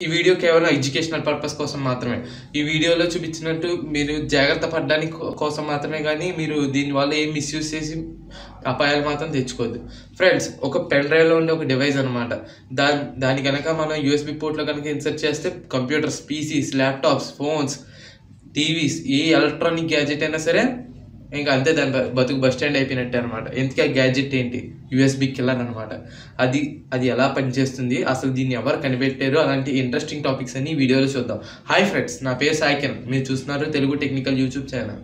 ఈ వీడియో కేవలం educational purpose కోసం మాత్రమే ఈ వీడియోలో చూపించినట్టు మీరు జాగ్రత్త పడడానికి కో- కోసం మాత్రమే కానీ మీరు దీనివల్ల ఏం మిస్యూజ్ చేసి అపాయాలు మాత్రం తెచ్చుకోవద్దు ఫ్రెండ్స్ ఒక పెన్ డ్రైవ్లో ఉండే ఒక డివైస్ అనమాట దాని దాని కనుక మనం యూఎస్బి పోర్ట్లో కనుక ఇన్సర్ట్ చేస్తే computers PCs laptops phones TVs ఏ ఎలక్ట్రానిక్ గ్యాజెట్ అయినా సరే ఇంకా అంతే దాని బ- బతుకు బస్ స్టాండ్ అయిపోయినట్టే అనమాట ఎందుకు ఆ గ్యాజెట్ ఏంటి యూఎస్బి కిల్లర్ అనమాట అది అది ఎలా పనిచేస్తుంది అసలు దీన్ని ఎవరు కనిపెట్టారు అలాంటి ఇంట్రెస్టింగ్ టాపిక్స్ అన్ని ఈ వీడియోలో చూద్దాం హాయ్ ఫ్రెండ్స్ నా పేరు సాయికిరణ్ మీరు చూస్తున్నారు Telugu technical YouTube channel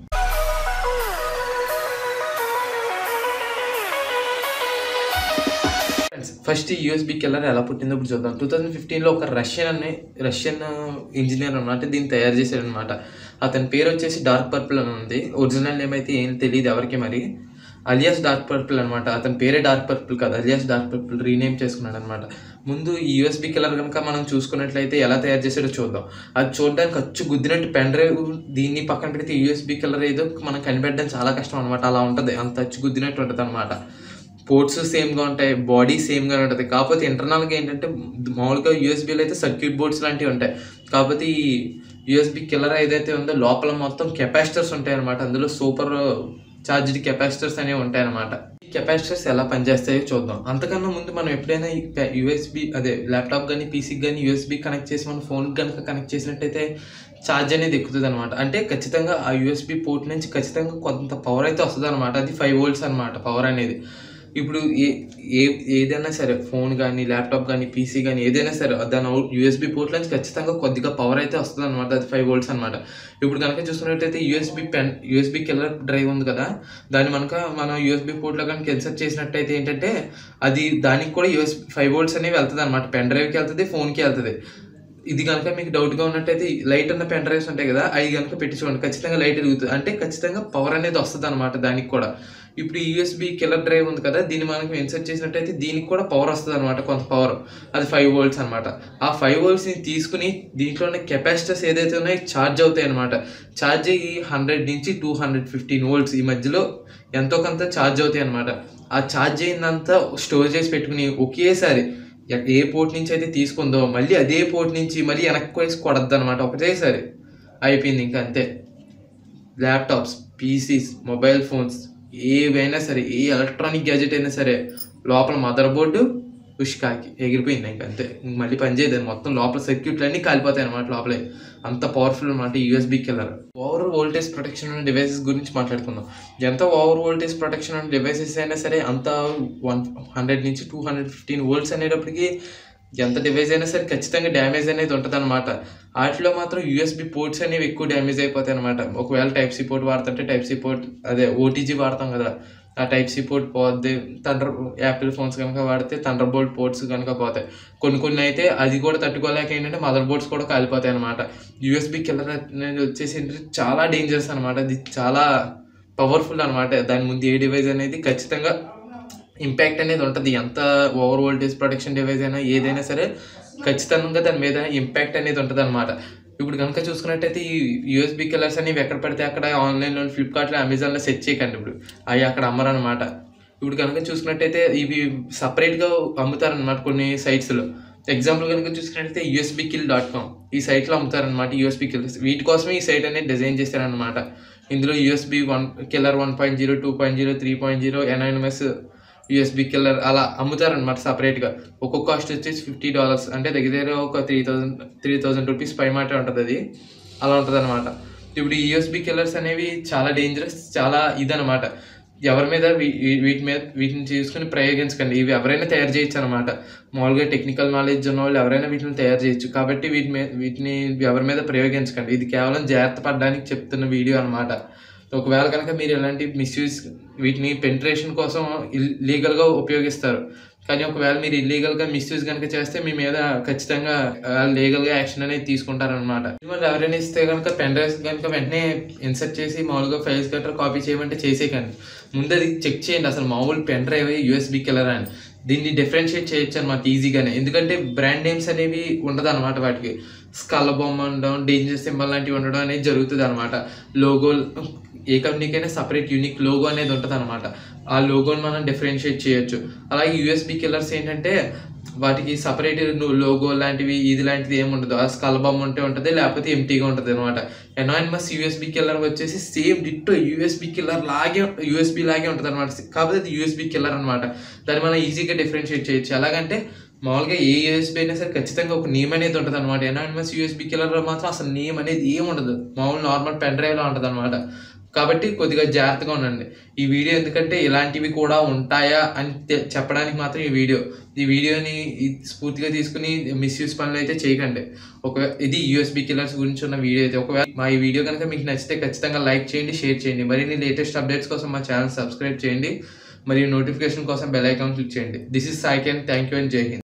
first USB killer ఎలా పుట్టిందో ఇప్పుడు చూద్దాం టూ థౌజండ్ ఫిఫ్టీన్లో ఒక రష్యన్ అనే రష్యన్ ఇంజనీర్ అనమాట దీన్ని తయారు చేశాడు అనమాట అతని పేరు వచ్చేసి డార్క్ పర్పుల్ అని ఉంది ఒరిజినల్ నేమ్ అయితే ఏం తెలియదు ఎవరికి మరి అలియాస్ డార్క్ పర్పుల్ అనమాట అతని పేరే డార్క్ పర్పుల్ కాదు అలియాస్ డార్క్ పర్పుల్ రీనేమ్ చేసుకున్నాడు అనమాట ముందు ఈ యూఎస్బి కిల్లర్ కనుక మనం చూసుకున్నట్లయితే ఎలా తయారు చేశాడో చూద్దాం అది చూడడానికి అచ్చు గుద్దినట్టు పెన్ డ్రైవ్ దీన్ని పక్కన పెడితే యూఎస్బి కిల్లర్ ఏదో మనం కనిపెట్టడం చాలా కష్టం అనమాట అలా ఉంటుంది అంత అచ్చు గుద్దినట్టు ఉంటుంది అనమాట పోర్ట్స్ సేమ్గా ఉంటాయి బాడీ సేమ్గా ఉంటుంది కాకపోతే ఇంటర్నల్గా ఏంటంటే మామూలుగా యూఎస్బీలో అయితే సర్క్యూట్ బోర్డ్స్ లాంటివి ఉంటాయి కాకపోతే ఈ యూఎస్బీ కిల్లర్ ఏదైతే ఉందో లోపల మొత్తం కెపాసిటర్స్ ఉంటాయి అనమాట అందులో సూపర్ ఛార్జ్డ్ కెపాసిటర్స్ అనేవి ఉంటాయి అనమాట ఈ కెపాసిటర్స్ ఎలా పనిచేస్తాయో చూద్దాం అంతకన్నా ముందు మనం ఎప్పుడైనా ఈ యూఎస్బీ అదే ల్యాప్టాప్ కానీ పీసీకి కానీ యూఎస్బీ కనెక్ట్ చేసి మన ఫోన్కి కనుక కనెక్ట్ చేసినట్టయితే ఛార్జ్ అనేది ఎక్కుతుంది అనమాట అంటే ఖచ్చితంగా ఆ యూఎస్బీ పోర్ట్ నుంచి ఖచ్చితంగా కొంత పవర్ అయితే వస్తుంది అనమాట అది ఫైవ్ వోల్ట్స్ అనమాట పవర్ అనేది ఇప్పుడు ఏ ఏ ఏదైనా సరే ఫోన్ కానీ ల్యాప్టాప్ కానీ పీసీ కానీ ఏదైనా సరే దాని అవుట్ యూఎస్బీ పోర్ట్ నుంచి ఖచ్చితంగా కొద్దిగా పవర్ అయితే వస్తుంది అనమాట అది ఫైవ్ వోల్ట్స్ అనమాట ఇప్పుడు కనుక చూసుకున్నట్టయితే USB pen USB killer drive ఉంది కదా దాన్ని మనక మనం యూఎస్బీ పోర్ట్లో కనుక ఇన్సర్ట్ చేసినట్టయితే ఏంటంటే అది దానికి కూడా యూఎస్ ఫైవ్ వోల్ట్స్ అనేవి వెళ్తుంది అనమాట పెన్ డ్రైవ్కి వెళ్తుంది ఫోన్కి వెళ్తుంది ఇది కనుక మీకు డౌట్గా ఉన్నట్టయితే లైట్ ఉన్న పెన్ డ్రైవ్స్ ఉంటాయి కదా అవి కనుక పెట్టి చూడండి ఖచ్చితంగా లైట్ ఎదుగుతుంది అంటే ఖచ్చితంగా పవర్ అనేది వస్తుంది అనమాట దానికి కూడా ఇప్పుడు యూఎస్బి కిల్లర్ డ్రైవ్ ఉంది కదా దీన్ని మనకి ఇన్సర్ట్ చేసినట్టయితే దీనికి కూడా పవర్ వస్తుంది అనమాట కొంత పవర్ అది ఫైవ్ వోల్ట్స్ అనమాట ఆ ఫైవ్ వోల్ట్స్ని తీసుకుని దీంట్లోనే కెపాసిటర్స్ ఏదైతే ఉన్నాయో ఛార్జ్ అవుతాయి అనమాట ఛార్జ్ అయ్యి హండ్రెడ్ నుంచి టూ హండ్రెడ్ ఫిఫ్టీన్ వోల్ట్స్ ఈ మధ్యలో ఎంతో కొంత ఛార్జ్ అవుతాయి అనమాట ఆ ఛార్జ్ అయిందంతా స్టోర్ చేసి పెట్టుకుని ఒకేసారి ఎ- ఏ పోర్ట్ నుంచి అయితే తీసుకుందో మళ్ళీ అదే పోర్ట్ నుంచి మళ్ళీ వెనక్కి వేసి కొడద్దు అనమాట ఒకటేసారి అయిపోయింది ఇంకా అంతే ల్యాప్టాప్స్ పీసీస్ మొబైల్ ఫోన్స్ ఏవైనా సరే ఏ ఎలక్ట్రానిక్ గ్యాజెట్ అయినా సరే లోపల మదర్ బోర్డు ఉష్కాకి ఎగిరిపోయింది ఇంకా అంతే ఇంక మళ్ళీ పనిచేయదు అది మొత్తం లోపల సర్క్యూట్లు అన్నీ కాలిపోతాయి అనమాట లోపలే అంత పవర్ఫుల్ అనమాట USB killer over voltage protection ఉన్న డివైసెస్ గురించి మాట్లాడుకుందాం ఎంత ఓవర్ వోల్టేజ్ ప్రొటెక్షన్ ఉన్న డివైసెస్ అయినా సరే అంత వన్ హండ్రెడ్ నుంచి టూ హండ్రెడ్ ఫిఫ్టీన్ వోల్ట్స్ అనేటప్పటికి ఎంత డివైస్ అయినా సరే ఖచ్చితంగా డ్యామేజ్ అనేది ఉంటుంది అనమాట వాటిలో మాత్రం యూఎస్బి పోర్ట్స్ అనేవి ఎక్కువ డ్యామేజ్ అయిపోతాయి అనమాట ఒకవేళ టైప్ సి పోర్ట్ వాడుతుంటే టైప్ సి పోర్ట్ అదే ఓటీజీ వాడతాం కదా ఆ టైప్ సి పోర్ట్ పోద్ది థండర్ యాపిల్ ఫోన్స్ కనుక వాడితే థండర్ బోల్ట్ పోర్ట్స్ కనుక పోతాయి కొన్ని కొన్ని అయితే అది కూడా తట్టుకోలేక ఏంటంటే మదర్ బోర్డ్స్ కూడా కాలిపోతాయి అనమాట యూఎస్బి కిల్లర్ అనేది వచ్చేసి ఏంటంటే చాలా డేంజరస్ అనమాట అది చాలా పవర్ఫుల్ అనమాట దాని ముందు ఏ డివైస్ అనేది ఖచ్చితంగా ఇంపాక్ట్ అనేది ఉంటుంది ఎంత ఓవర్ వోల్టేజ్ ప్రొటెక్షన్ డివైస్ అయినా ఏదైనా సరే ఖచ్చితంగా దాని మీద ఇంపాక్ట్ అనేది ఉంటుంది అనమాట ఇప్పుడు కనుక చూసుకున్నట్టయితే ఈ యూఎస్బి కిల్లర్స్ అనేవి ఎక్కడ పడితే అక్కడ ఆన్లైన్లో ఫ్లిప్కార్ట్లో అమెజాన్లో సెట్ చేయకండి ఇప్పుడు అవి అక్కడ అమ్మరనమాట ఇప్పుడు కనుక చూసుకున్నట్టయితే ఇవి సపరేట్గా అమ్ముతారనమాట కొన్ని సైట్స్లో ఎగ్జాంపుల్ కనుక చూసుకున్నట్టయితే యూఎస్బి కిల్ డాట్ కామ్ ఈ సైట్లో అమ్ముతారనమాట యూఎస్బి కిల్లర్స్ వీటి కోసమే ఈ సైట్ అనేది డిజైన్ చేశారనమాట ఇందులో USB one killer one point zero two point zero three point zero NIMS USB killer అలా అమ్ముతారనమాట సపరేట్గా ఒక్కొక్క కాస్ట్ వచ్చేసి ఫిఫ్టీ డాలర్స్ అంటే దగ్గర దగ్గర ఒక three thousand three thousand rupees పై మాట ఉంటుంది అది అలా ఉంటుంది అనమాట ఇప్పుడు ఈ యూఎస్బి కిల్లర్స్ అనేవి చాలా డేంజరస్ చాలా ఇదనమాట ఎవరి మీద వీ- వీ- వీటి మీద వీటిని తీసుకుని ప్రయోగించకండి ఇవి ఎవరైనా తయారు చేయొచ్చు అనమాట మామూలుగా టెక్నికల్ నాలెడ్జ్ ఉన్న వాళ్ళు ఎవరైనా వీటిని తయారు చేయొచ్చు కాబట్టి వీటి మీద వీటిని ఎవరి మీద ప్రయోగించకండి ఇది కేవలం జాగ్రత్త పడడానికి చెప్తున్న వీడియో అనమాట ఒకవేళ కనుక మీరు ఎలాంటి మిస్యూజ్ వీటిని పెంట్రేషన్ కోసం లీగల్గా ఉపయోగిస్తారు కానీ ఒకవేళ మీరు ఇల్లీగల్గా మిస్యూజ్ కనుక చేస్తే మీ మీద ఖచ్చితంగా లీగల్గా యాక్షన్ అనేది తీసుకుంటారనమాట మరి ఎవరైనా ఇస్తే కనుక పెన్ డ్రైవ్స్ కనుక వెంటనే ఇన్సర్ట్ చేసి మామూలుగా ఫైల్స్ గట్రా కాపీ చేయమంటే చేసేయకండి ముందు అది చెక్ చేయండి అసలు మామూలు పెన్ డ్రైవ్ యూఎస్బీ కిల్లర్ అని దీన్ని డిఫరెన్షియేట్ చేయొచ్చు అనమాట ఈజీగానే ఎందుకంటే బ్రాండ్ నేమ్స్ అనేవి ఉండదు అనమాట వాటికి స్కల్ బొమ్మ ఉండడం డేంజర్ సింబల్ లాంటివి ఉండడం అనేది జరుగుతుంది అనమాట లోగో ఏ కంపెనీకైనా సపరేట్ యూనిక్ లోగో అనేది ఉంటుంది అనమాట ఆ లోగోని మనం డిఫరెన్షియేట్ చేయొచ్చు అలాగే యూఎస్బి కిల్లర్స్ ఏంటంటే వాటికి సపరేట్ లోగో లాంటివి ఇది లాంటిది ఏమి ఉండదు ఆ స్కల్ బొమ్మ ఉంటే ఉంటుంది లేకపోతే ఎంటీగా ఉంటుంది అనమాట ఎనానిమస్ యూఎస్బి కిల్లర్ వచ్చేసి సేమ్ డిట్టో యూఎస్బి కిల్లర్ లాగే యూఎస్బి లాగే ఉంటుంది అనమాట కాకపోతే అది యూఎస్బి కిల్లర్ అనమాట దాన్ని మనం ఈజీగా డిఫరెన్షియేట్ చేయొచ్చు ఎలాగంటే మామూలుగా ఏ యూఎస్బీ అయినా సరే ఖచ్చితంగా ఒక నేమ్ అనేది ఉంటుంది అనమాట ఎనానిమస్ యూఎస్బీ కిల్లర్లో మాత్రం అసలు నేమ్ అనేది ఏం ఉండదు మామూలు నార్మల్ పెన్ డ్రైవ్లో ఉంటుంది అనమాట కాబట్టి కొద్దిగా జాగ్రత్తగా ఉండండి ఈ వీడియో ఎందుకంటే ఇలాంటివి కూడా ఉంటాయా అని తె- చెప్పడానికి మాత్రం ఈ వీడియో ఈ వీడియోని ఈ స్ఫూర్తిగా తీసుకుని మిస్యూస్ పనులు అయితే చేయకండి ఒక ఇది యూఎస్బీ కిల్లర్స్ గురించి ఉన్న వీడియో అయితే ఒకవేళ మా ఈ వీడియో కనుక మీకు నచ్చితే ఖచ్చితంగా లైక్ చేయండి షేర్ చేయండి మరిన్ని లేటెస్ట్ అప్డేట్స్ కోసం మా ఛానల్ సబ్స్క్రైబ్ చేయండి మరియు నోటిఫికేషన్ కోసం బెల్ ఐకాన్ క్లిక్ చేయండి this is Saiken thank you and Jai Hind